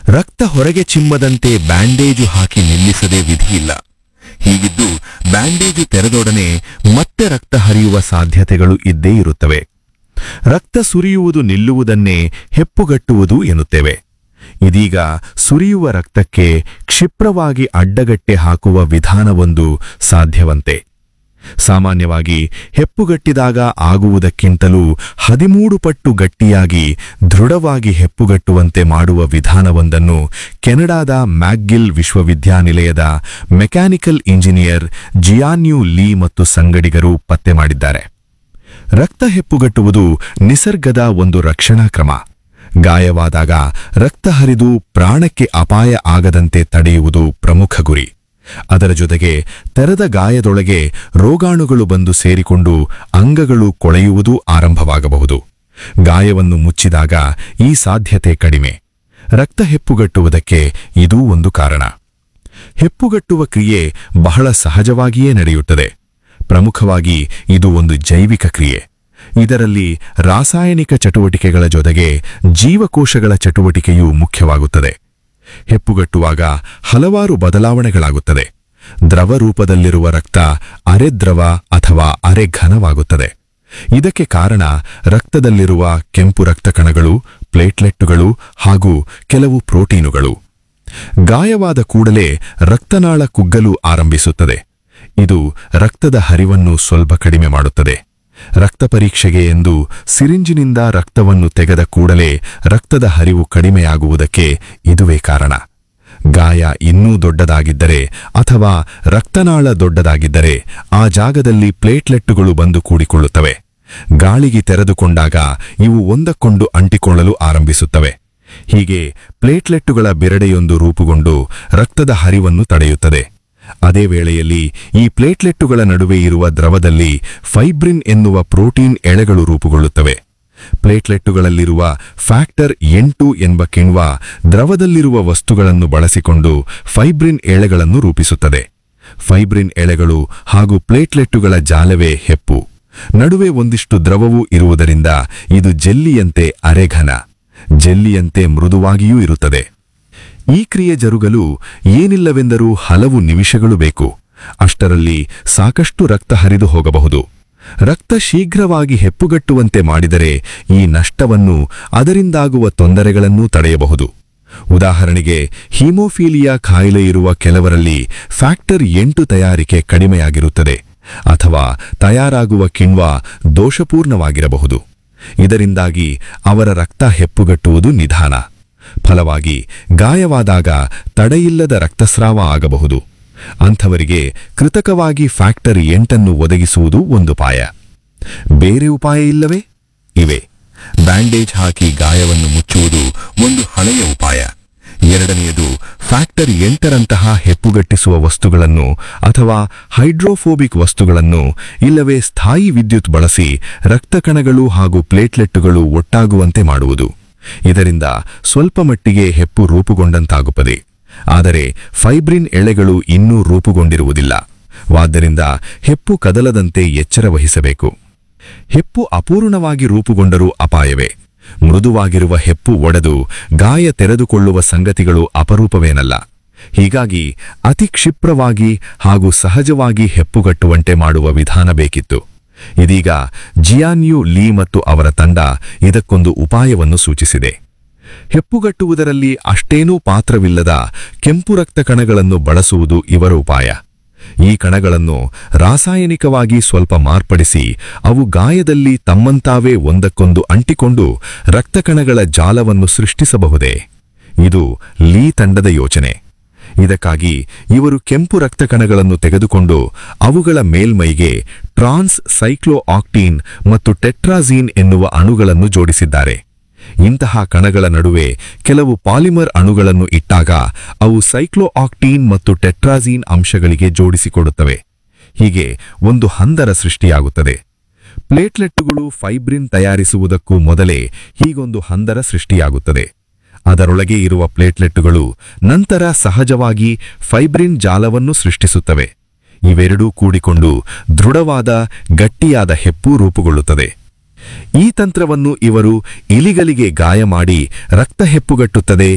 ರಕ್ತ ಹೊರಗೆ ಚಿಮ್ಮದಂತೆ ಬ್ಯಾಂಡೇಜು ಹಾಕಿ ನಿಲ್ಲಿಸದೆ ವಿಧಿಯಿಲ್ಲ ಹೀಗಿದ್ದು ಬ್ಯಾಂಡೇಜು ತೆರೆದೊಡನೆ ಮತ್ತೆ ರಕ್ತ ಹರಿಯುವ ಸಾಧ್ಯತೆಗಳು ಇದ್ದೇ ಇರುತ್ತವೆ ರಕ್ತ ಸುರಿಯುವುದು ನಿಲ್ಲುವುದನ್ನೇ ಹೆಪ್ಪುಗಟ್ಟುವುದು ಎನ್ನುತ್ತೇವೆ ಇದೀಗ ಸುರಿಯುವ ರಕ್ತಕ್ಕೆ ಕ್ಷಿಪ್ರವಾಗಿ ಅಡ್ಡಗಟ್ಟೆ ಹಾಕುವ ವಿಧಾನವೊಂದು ಸಾಧ್ಯವಂತೆ ಸಾಮಾನ್ಯವಾಗಿ ಹೆಪ್ಪುಗಟ್ಟಿದಾಗ ಆಗುವುದಕ್ಕಿಂತಲೂ ಹದಿಮೂರು ಪಟ್ಟು ಗಟ್ಟಿಯಾಗಿ ದೃಢವಾಗಿ ಹೆಪ್ಪುಗಟ್ಟುವಂತೆ ಮಾಡುವ ವಿಧಾನವೊಂದನ್ನು ಕೆನಡಾದ ಮ್ಯಾಕ್ಗಿಲ್ ವಿಶ್ವವಿದ್ಯಾನಿಲಯದ ಮೆಕ್ಯಾನಿಕಲ್ ಇಂಜಿನಿಯರ್ ಜಿಯಾನ್ಯು ಲೀ ಮತ್ತು ಸಂಗಡಿಗರು ಪತ್ತೆ ಮಾಡಿದ್ದಾರೆ ರಕ್ತ ಹೆಪ್ಪುಗಟ್ಟುವುದು ನಿಸರ್ಗದ ಒಂದು ರಕ್ಷಣಾ ಕ್ರಮ ಗಾಯವಾದಾಗ ರಕ್ತ ಹರಿದು ಪ್ರಾಣಕ್ಕೆ ಅಪಾಯ ಆಗದಂತೆ ತಡೆಯುವುದು ಪ್ರಮುಖ ಗುರಿ ಅದರ ಜೊತೆಗೆ ತೆರೆದ ಗಾಯದೊಳಗೆ ರೋಗಾಣುಗಳು ಬಂದು ಸೇರಿಕೊಂಡು ಅಂಗಗಳು ಕೊಳೆಯುವುದೂ ಆರಂಭವಾಗಬಹುದು ಗಾಯವನ್ನು ಮುಚ್ಚಿದಾಗ ಈ ಸಾಧ್ಯತೆ ಕಡಿಮೆ ರಕ್ತ ಹೆಪ್ಪುಗಟ್ಟುವುದಕ್ಕೆ ಇದೂ ಒಂದು ಕಾರಣ ಹೆಪ್ಪುಗಟ್ಟುವ ಕ್ರಿಯೆ ಬಹಳ ಸಹಜವಾಗಿಯೇ ನಡೆಯುತ್ತದೆ ಪ್ರಮುಖವಾಗಿ ಇದು ಒಂದು ಜೈವಿಕ ಕ್ರಿಯೆ ಇದರಲ್ಲಿ ರಾಸಾಯನಿಕ ಚಟುವಟಿಕೆಗಳ ಜೊತೆಗೆ ಜೀವಕೋಶಗಳ ಚಟುವಟಿಕೆಯೂ ಮುಖ್ಯವಾಗುತ್ತದೆ ಹೆಪ್ಪುಗಟ್ಟುವಾಗ ಹಲವಾರು ಬದಲಾವಣೆಗಳಾಗುತ್ತದೆ ದ್ರವ ರೂಪದಲ್ಲಿರುವ ರಕ್ತ ಅರೆ ದ್ರವ ಅಥವಾ ಅರೆ ಘನವಾಗುತ್ತದೆ ಇದಕ್ಕೆ ಕಾರಣ ರಕ್ತದಲ್ಲಿರುವ ಕೆಂಪು ರಕ್ತ ಕಣಗಳು ಪ್ಲೇಟ್ಲೆಟ್ಟುಗಳು ಹಾಗೂ ಕೆಲವು ಪ್ರೋಟೀನುಗಳು ಗಾಯವಾದ ಕೂಡಲೇ ರಕ್ತನಾಳ ಕುಗ್ಗಲು ಆರಂಭಿಸುತ್ತದೆ ಇದು ರಕ್ತದ ಹರಿವನ್ನು ಸ್ವಲ್ಪ ಕಡಿಮೆ ಮಾಡುತ್ತದೆ ರಕ್ತ ಪರೀಕ್ಷೆಗೆ ಎಂದು ಸಿರಿಂಜಿನಿಂದ ರಕ್ತವನ್ನು ತೆಗೆದ ಕೂಡಲೇ ರಕ್ತದ ಹರಿವು ಕಡಿಮೆಯಾಗುವುದಕ್ಕೆ ಇದುವೇ ಕಾರಣ ಗಾಯ ಇನ್ನೂ ದೊಡ್ಡದಾಗಿದ್ದರೆ ಅಥವಾ ರಕ್ತನಾಳ ದೊಡ್ಡದಾಗಿದ್ದರೆ ಆ ಜಾಗದಲ್ಲಿ ಪ್ಲೇಟ್ಲೆಟ್ಟುಗಳು ಬಂದು ಕೂಡಿಕೊಳ್ಳುತ್ತವೆ ಗಾಳಿಗೆ ತೆರೆದುಕೊಂಡಾಗ ಇವು ಒಂದಕ್ಕೊಂದು ಅಂಟಿಕೊಳ್ಳಲು ಆರಂಭಿಸುತ್ತವೆ ಹೀಗೆ ಪ್ಲೇಟ್ಲೆಟ್ಟುಗಳ ಬೆರಡೆಯೊಂದು ರೂಪುಗೊಂಡು ರಕ್ತದ ಹರಿವನ್ನು ತಡೆಯುತ್ತದೆ ಅದೇ ವೇಳೆಯಲ್ಲಿ ಈ ಪ್ಲೇಟ್ಲೆಟ್ಟುಗಳ ನಡುವೆ ಇರುವ ದ್ರವದಲ್ಲಿ ಫೈಬ್ರಿನ್ ಎನ್ನುವ ಪ್ರೋಟೀನ್ ಎಳೆಗಳು ರೂಪುಗೊಳ್ಳುತ್ತವೆ ಪ್ಲೇಟ್ಲೆಟ್ಟುಗಳಲ್ಲಿರುವ ಫ್ಯಾಕ್ಟರ್ ಎಂಟು ಎಂಬ ಕಿಣ್ವ ದ್ರವದಲ್ಲಿರುವ ವಸ್ತುಗಳನ್ನು ಬಳಸಿಕೊಂಡು ಫೈಬ್ರಿನ್ ಎಳೆಗಳನ್ನು ರೂಪಿಸುತ್ತದೆ ಫೈಬ್ರಿನ್ ಎಳೆಗಳು ಹಾಗೂ ಪ್ಲೇಟ್ಲೆಟ್ಟುಗಳ ಜಾಲವೇ ಹೆಪ್ಪು ನಡುವೆ ಒಂದಿಷ್ಟು ದ್ರವವೂ ಇರುವುದರಿಂದ ಇದು ಜೆಲ್ಲಿಯಂತೆ ಅರೆಘನ ಜೆಲ್ಲಿಯಂತೆ ಮೃದುವಾಗಿಯೂ ಇರುತ್ತದೆ ಈ ಕ್ರಿಯೆ ಜರುಗಲು ಏನಿಲ್ಲವೆಂದರೂ ಹಲವು ನಿಮಿಷಗಳು ಬೇಕು ಅಷ್ಟರಲ್ಲಿ ಸಾಕಷ್ಟು ರಕ್ತ ಹರಿದು ಹೋಗಬಹುದು ರಕ್ತ ಶೀಘ್ರವಾಗಿ ಹೆಪ್ಪುಗಟ್ಟುವಂತೆ ಮಾಡಿದರೆ ಈ ನಷ್ಟವನ್ನು ಅದರಿಂದಾಗುವ ತೊಂದರೆಗಳನ್ನೂ ತಡೆಯಬಹುದು ಉದಾಹರಣೆಗೆ ಹೀಮೋಫೀಲಿಯಾ ಕಾಯಿಲೆ ಇರುವ ಕೆಲವರಲ್ಲಿ ಫ್ಯಾಕ್ಟರ್ ಎಂಟು ತಯಾರಿಕೆ ಕಡಿಮೆಯಾಗಿರುತ್ತದೆ ಅಥವಾ ತಯಾರಾಗುವ ಕಿಣ್ವ ದೋಷಪೂರ್ಣವಾಗಿರಬಹುದು ಇದರಿಂದಾಗಿ ಅವರ ರಕ್ತ ಹೆಪ್ಪುಗಟ್ಟುವುದು ನಿಧಾನ ಫಲವಾಗಿ ಗಾಯವಾದಾಗ ತಡೆಯಿಲ್ಲದ ರಕ್ತಸ್ರಾವ ಆಗಬಹುದು ಅಂಥವರಿಗೆ ಕೃತಕವಾಗಿ ಫ್ಯಾಕ್ಟರ್ ಎಂಟನ್ನು ಒದಗಿಸುವುದು ಒಂದು ಉಪಾಯ ಬೇರೆ ಉಪಾಯ ಇಲ್ಲವೇ ಇವೆ ಬ್ಯಾಂಡೇಜ್ ಹಾಕಿ ಗಾಯವನ್ನು ಮುಚ್ಚುವುದು ಒಂದು ಹಳೆಯ ಉಪಾಯ ಎರಡನೆಯದು ಫ್ಯಾಕ್ಟರ್ ಎಂಟರಂತಹ ಹೆಪ್ಪುಗಟ್ಟಿಸುವ ವಸ್ತುಗಳನ್ನು ಅಥವಾ ಹೈಡ್ರೋಫೋಬಿಕ್ ವಸ್ತುಗಳನ್ನು ಇಲ್ಲವೇ ಸ್ಥಾಯಿ ವಿದ್ಯುತ್ ಬಳಸಿ ರಕ್ತಕಣಗಳು ಹಾಗೂ ಪ್ಲೇಟ್ಲೆಟ್ಟುಗಳು ಒಟ್ಟಾಗುವಂತೆ ಮಾಡುವುದು ಇದರಿಂದ ಸ್ವಲ್ಪ ಮಟ್ಟಿಗೆ ಹೆಪ್ಪು ರೂಪುಗೊಂಡಂತಾಗುತ್ತದೆ ಆದರೆ ಫೈಬ್ರಿನ್ ಎಳೆಗಳು ಇನ್ನೂ ರೂಪುಗೊಂಡಿರುವುದಿಲ್ಲ ವಾದ್ದರಿಂದ ಹೆಪ್ಪು ಕದಲದಂತೆ ಎಚ್ಚರ ವಹಿಸಬೇಕು ಹೆಪ್ಪು ಅಪೂರ್ಣವಾಗಿ ರೂಪುಗೊಂಡರೂ ಅಪಾಯವೇ ಮೃದುವಾಗಿರುವ ಹೆಪ್ಪು ಒಡೆದು ಗಾಯ ತೆರೆದುಕೊಳ್ಳುವ ಸಂಗತಿಗಳು ಅಪರೂಪವೇನಲ್ಲ ಹೀಗಾಗಿ ಅತಿ ಕ್ಷಿಪ್ರವಾಗಿ ಹಾಗೂ ಸಹಜವಾಗಿ ಹೆಪ್ಪುಗಟ್ಟುವಂತೆ ಮಾಡುವ ವಿಧಾನ ಬೇಕಿತ್ತು ಇದೀಗ ಜಿಯಾನ್ಯು ಲೀ ಮತ್ತು ಅವರ ತಂಡ ಇದಕ್ಕೊಂದು ಉಪಾಯವನ್ನು ಸೂಚಿಸಿದೆ ಹೆಪ್ಪುಗಟ್ಟುವುದರಲ್ಲಿ ಅಷ್ಟೇನೂ ಪಾತ್ರವಿಲ್ಲದ ಕೆಂಪು ರಕ್ತ ಕಣಗಳನ್ನು ಬಳಸುವುದು ಇವರ ಉಪಾಯ ಈ ಕಣಗಳನ್ನು ರಾಸಾಯನಿಕವಾಗಿ ಸ್ವಲ್ಪ ಮಾರ್ಪಡಿಸಿ ಅವು ಗಾಯದಲ್ಲಿ ತಮ್ಮಂತಾವೇ ಒಂದಕ್ಕೊಂದು ಅಂಟಿಕೊಂಡು ರಕ್ತಕಣಗಳ ಜಾಲವನ್ನು ಸೃಷ್ಟಿಸಬಹುದೇ ಇದು ಲೀ ತಂಡದ ಯೋಚನೆ ಇದಕ್ಕಾಗಿ ಇವರು ಕೆಂಪು ರಕ್ತಕಣಗಳನ್ನು ತೆಗೆದುಕೊಂಡು ಅವುಗಳ ಮೇಲ್ಮೈಗೆ ಟ್ರಾನ್ಸ್ ಸೈಕ್ಲೋ ಆಕ್ಟೀನ್ ಮತ್ತು ಟೆಟ್ರಾಝೀನ್ ಎನ್ನುವ ಅಣುಗಳನ್ನು ಜೋಡಿಸಿದ್ದಾರೆ ಇಂತಹ ಕಣಗಳ ನಡುವೆ ಕೆಲವು ಪಾಲಿಮರ್ ಅಣುಗಳನ್ನು ಇಟ್ಟಾಗ ಅವು ಸೈಕ್ಲೋ ಆಕ್ಟೀನ್ ಮತ್ತು ಟೆಟ್ರಾಝೀನ್ ಅಂಶಗಳಿಗೆ ಜೋಡಿಸಿಕೊಡುತ್ತವೆ ಹೀಗೆ ಒಂದು ಹಂದರ ಸೃಷ್ಟಿಯಾಗುತ್ತದೆ ಪ್ಲೇಟ್ಲೆಟ್ಟುಗಳು ಫೈಬ್ರಿನ್ ತಯಾರಿಸುವುದಕ್ಕೂ ಮೊದಲೇ ಹೀಗೊಂದು ಹಂದರ ಸೃಷ್ಟಿಯಾಗುತ್ತದೆ ಅದರೊಳಗೆ ಇರುವ ಪ್ಲೇಟ್ಲೆಟ್ಟುಗಳು ನಂತರ ಸಹಜವಾಗಿ ಫೈಬ್ರಿನ್ ಜಾಲವನ್ನು ಸೃಷ್ಟಿಸುತ್ತವೆ ಇವೆರಡೂ ಕೂಡಿಕೊಂಡು ದೃಢವಾದ ಗಟ್ಟಿಯಾದ ಹೆಪ್ಪು ರೂಪುಗೊಳ್ಳುತ್ತದೆ ಈ ತಂತ್ರವನ್ನು ಇವರು ಇಲಿಗಳಿಗೆ ಗಾಯ ಮಾಡಿ ರಕ್ತ ಹೆಪ್ಪುಗಟ್ಟುತ್ತದೆ